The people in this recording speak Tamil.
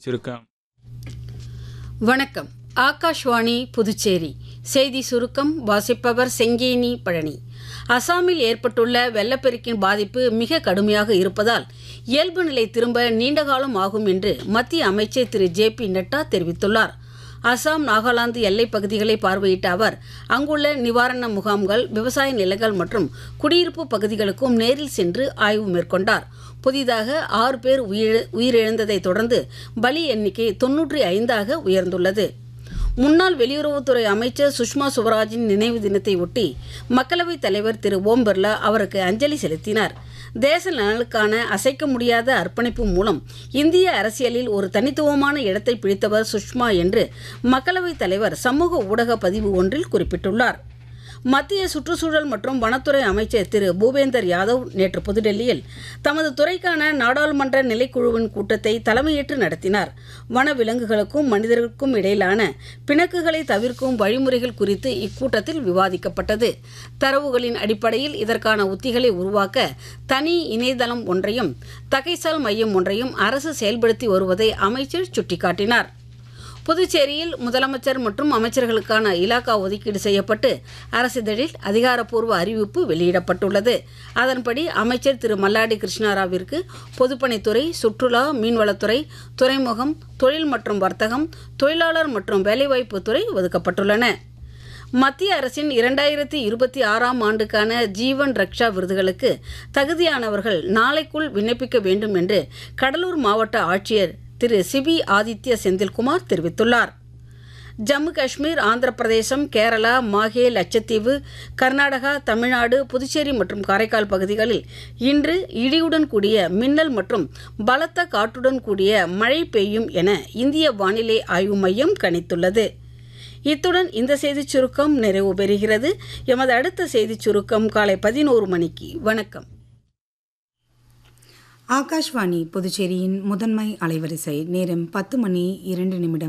சுருக்கம் வணக்கம் ஆகாஷ்வாணி புதுச்சேரி செய்தி சுருக்கம் வாசிப்பவர் செங்கேனி பழனி அசாமில் ஏற்பட்டுள்ள வெள்ளப்பெருக்கின் பாதிப்பு மிக கடுமையாக இருப்பதால் இயல்பு நிலை திரும்ப நீண்ட காலம் ஆகும் என்று மத்திய அமைச்சர் திரு ஜே பி நட்டா தெரிவித்துள்ளார் அசாம் நாகாலாந்து எல்லைப் பகுதிகளை பார்வையிட்ட அவர் அங்குள்ள நிவாரண முகாம்கள் விவசாய நிலங்கள் மற்றும் குடியிருப்பு பகுதிகளுக்கும் நேரில் சென்று ஆய்வு மேற்கொண்டார் புதிதாக ஆறு பேர் உயிர் உயிரிழந்ததைத் தொடர்ந்து பலி எண்ணிக்கை தொன்னூற்றி ஐந்தாக உயர்ந்துள்ளது முன்னாள் வெளியுறவுத்துறை அமைச்சர் சுஷ்மா சுவராஜின் நினைவு தினத்தை ஒட்டி மக்களவைத் தலைவர் திரு ஓம் பிர்லா அவருக்கு அஞ்சலி செலுத்தினார் தேச நலனுக்கான அசைக்க முடியாத அர்ப்பணிப்பு மூலம் இந்திய அரசியலில் ஒரு தனித்துவமான இடத்தை பிடித்தவர் சுஷ்மா என்று மக்களவைத் தலைவர் சமூக ஊடக பதிவு ஒன்றில் குறிப்பிட்டுள்ளார் மத்திய சுற்றுச்சூழல் மற்றும் வனத்துறை அமைச்சர் திரு பூபேந்தர் யாதவ் நேற்று புதுடெல்லியில் தமது துறைக்கான நாடாளுமன்ற நிலைக்குழுவின் கூட்டத்தை தலைமையேற்று நடத்தினார் வன விலங்குகளுக்கும் மனிதர்களுக்கும் இடையிலான பிணக்குகளை தவிர்க்கும் வழிமுறைகள் குறித்து இக்கூட்டத்தில் விவாதிக்கப்பட்டது தரவுகளின் அடிப்படையில் இதற்கான உத்திகளை உருவாக்க தனி இணையதளம் ஒன்றையும் தகைசால் மையம் ஒன்றையும் அரசு செயல்படுத்தி வருவதை அமைச்சர் சுட்டிக்காட்டினார் புதுச்சேரியில் முதலமைச்சர் மற்றும் அமைச்சர்களுக்கான இலாக்கா ஒதுக்கீடு செய்யப்பட்டு அரசிதழில் அதிகாரப்பூர்வ அறிவிப்பு வெளியிடப்பட்டுள்ளது அதன்படி அமைச்சர் திரு மல்லாடி கிருஷ்ணாராவிற்கு பொதுப்பணித்துறை சுற்றுலா மீன்வளத்துறை துறைமுகம் தொழில் மற்றும் வர்த்தகம் தொழிலாளர் மற்றும் வேலைவாய்ப்புத்துறை ஒதுக்கப்பட்டுள்ளன மத்திய அரசின் இரண்டாயிரத்தி இருபத்தி ஆறாம் ஆண்டுக்கான ஜீவன் ரக்ஷா விருதுகளுக்கு தகுதியானவர்கள் நாளைக்குள் விண்ணப்பிக்க வேண்டும் என்று கடலூர் மாவட்ட ஆட்சியர் திரு சிபி ஆதித்ய செந்தில்குமார் தெரிவித்துள்ளார் ஜம்மு காஷ்மீர் ஆந்திர பிரதேசம் கேரளா மாஹே லட்சத்தீவு கர்நாடகா தமிழ்நாடு புதுச்சேரி மற்றும் காரைக்கால் பகுதிகளில் இன்று இடியுடன் கூடிய மின்னல் மற்றும் பலத்த காற்றுடன் கூடிய மழை பெய்யும் என இந்திய வானிலை ஆய்வு மையம் கணித்துள்ளது இத்துடன் இந்த செய்திச் சுருக்கம் நிறைவு பெறுகிறது எமது அடுத்த செய்திச் சுருக்கம் காலை பதினோரு மணிக்கு வணக்கம் ஆகாஷ்வாணி புதுச்சேரியின் முதன்மை அலைவரிசை நேரம் பத்து மணி இரண்டு நிமிடம்